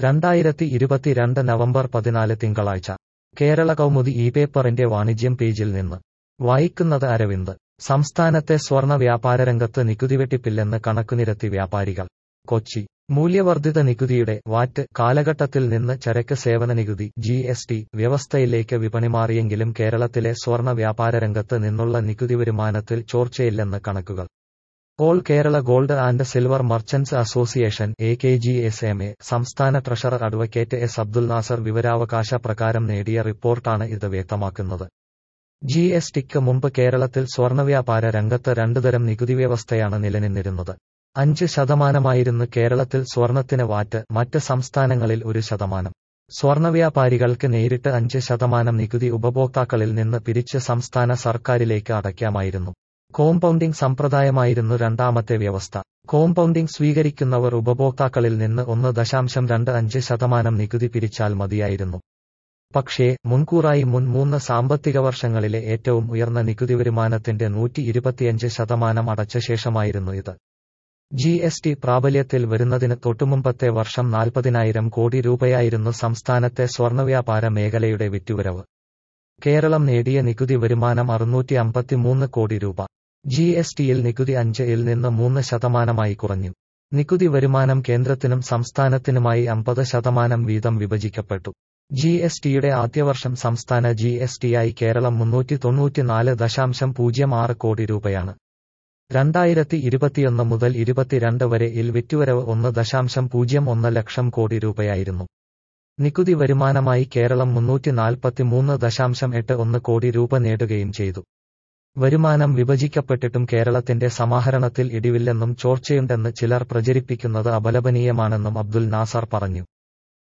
രണ്ടായിരത്തി ഇരുപത്തിരണ്ട് നവംബർ പതിനാല് തിങ്കളാഴ്ച കേരള കൗമുദി ഈ പേപ്പറിന്റെ വാണിജ്യം പേജിൽ നിന്ന് വായിക്കുന്നത് അരവിന്ദ് സംസ്ഥാനത്തെ സ്വർണ്ണ വ്യാപാര രംഗത്ത് നികുതി വെട്ടിപ്പില്ലെന്ന് കണക്കുനിരത്തി വ്യാപാരികൾ കൊച്ചി മൂല്യവർദ്ധിത നികുതിയുടെ വാറ്റ് കാലഘട്ടത്തിൽ നിന്ന് ചരക്ക് സേവന നികുതി ജി എസ് ടി വ്യവസ്ഥയിലേക്ക് വിപണി മാറിയെങ്കിലും കേരളത്തിലെ സ്വർണ്ണ വ്യാപാര രംഗത്ത് നിന്നുള്ള നികുതി വരുമാനത്തിൽ ചോർച്ചയില്ലെന്ന് കണക്കുകൾ all Kerala gold and silver merchants association A K G S M A സംസ്ഥാന treasurer advocate S Abdul Nasar വിവരാവകാശ പ്രകാരം നേടിയ റിപ്പോർട്ടാണ് ഇത് വ്യക്തമാക്കുന്നത് ജി എസ് ടിക്ക് മുമ്പ് കേരളത്തിൽ സ്വർണ്ണവ്യാപാര രംഗത്ത് രണ്ടുതരം നികുതി വ്യവസ്ഥയാണ് നിലനിന്നിരുന്നത് അഞ്ച് ശതമാനമായിരുന്നു കേരളത്തിൽ സ്വർണത്തിന് വാറ്റ് മറ്റ് സംസ്ഥാനങ്ങളിൽ ഒരു ശതമാനം സ്വർണ്ണവ്യാപാരികൾക്ക് നേരിട്ട് അഞ്ച് ശതമാനം നികുതി ഉപഭോക്താക്കളിൽ നിന്ന് പിരിച്ച് സംസ്ഥാന സർക്കാരിലേക്ക് അടയ്ക്കാമായിരുന്നു കോമ്പൗണ്ടിംഗ് സമ്പ്രദായമായിരുന്നു രണ്ടാമത്തെ വ്യവസ്ഥ കോമ്പൗണ്ടിംഗ് സ്വീകരിക്കുന്നവർ ഉപഭോക്താക്കളിൽ നിന്ന് ഒന്ന് ദശാംശം രണ്ട് അഞ്ച് ശതമാനം നികുതി പിരിച്ചാൽ മതിയായിരുന്നു പക്ഷേ മുൻകൂറായി മുൻ മൂന്ന് സാമ്പത്തിക വർഷങ്ങളിലെ ഏറ്റവും ഉയർന്ന നികുതി വരുമാനത്തിന്റെ നൂറ്റി ഇരുപത്തിയഞ്ച് ശതമാനം അടച്ച ശേഷമായിരുന്നു ഇത് ജി എസ് ടി പ്രാബല്യത്തിൽ വരുന്നതിന് തൊട്ടുമുമ്പത്തെ വർഷം നാൽപ്പതിനായിരം കോടി രൂപയായിരുന്നു സംസ്ഥാനത്തെ സ്വർണ്ണവ്യാപാര മേഖലയുടെ വിറ്റുവരവ് കേരളം നേടിയ നികുതി വരുമാനം അറുന്നൂറ്റി അമ്പത്തിമൂന്ന് കോടി രൂപ ജി എസ് ടിയിൽ നികുതി അഞ്ച് ഇൽ നിന്ന് മൂന്ന് ശതമാനമായി കുറഞ്ഞു നികുതി വരുമാനം കേന്ദ്രത്തിനും സംസ്ഥാനത്തിനുമായി അമ്പത് ശതമാനം വീതം വിഭജിക്കപ്പെട്ടു ജി എസ് ടിയുടെ ആദ്യവർഷം സംസ്ഥാന ജി എസ് ടിയായി കേരളം മുന്നൂറ്റി തൊണ്ണൂറ്റിനാല് ദശാംശം പൂജ്യം ആറ് കോടി രൂപയാണ് രണ്ടായിരത്തി ഇരുപത്തിയൊന്ന് മുതൽ ഇരുപത്തിരണ്ട് വരെ ഇൽ വിറ്റുവരവ് ഒന്ന് ദശാംശം പൂജ്യം ഒന്ന് ലക്ഷം കോടി രൂപയായിരുന്നു നികുതി വരുമാനമായി കേരളം മുന്നൂറ്റി നാൽപ്പത്തിമൂന്ന് ദശാംശം എട്ട് ഒന്ന് കോടി രൂപ നേടുകയും ചെയ്തു വരുമാനം വിഭജിക്കപ്പെട്ടിട്ടും കേരളത്തിന്റെ സമാഹരണത്തിൽ ഇടിവില്ലെന്നും ചോർച്ചയുണ്ടെന്ന് ചിലർ പ്രചരിപ്പിക്കുന്നത് അപലപനീയമാണെന്നും അബ്ദുൽ നാസർ പറഞ്ഞു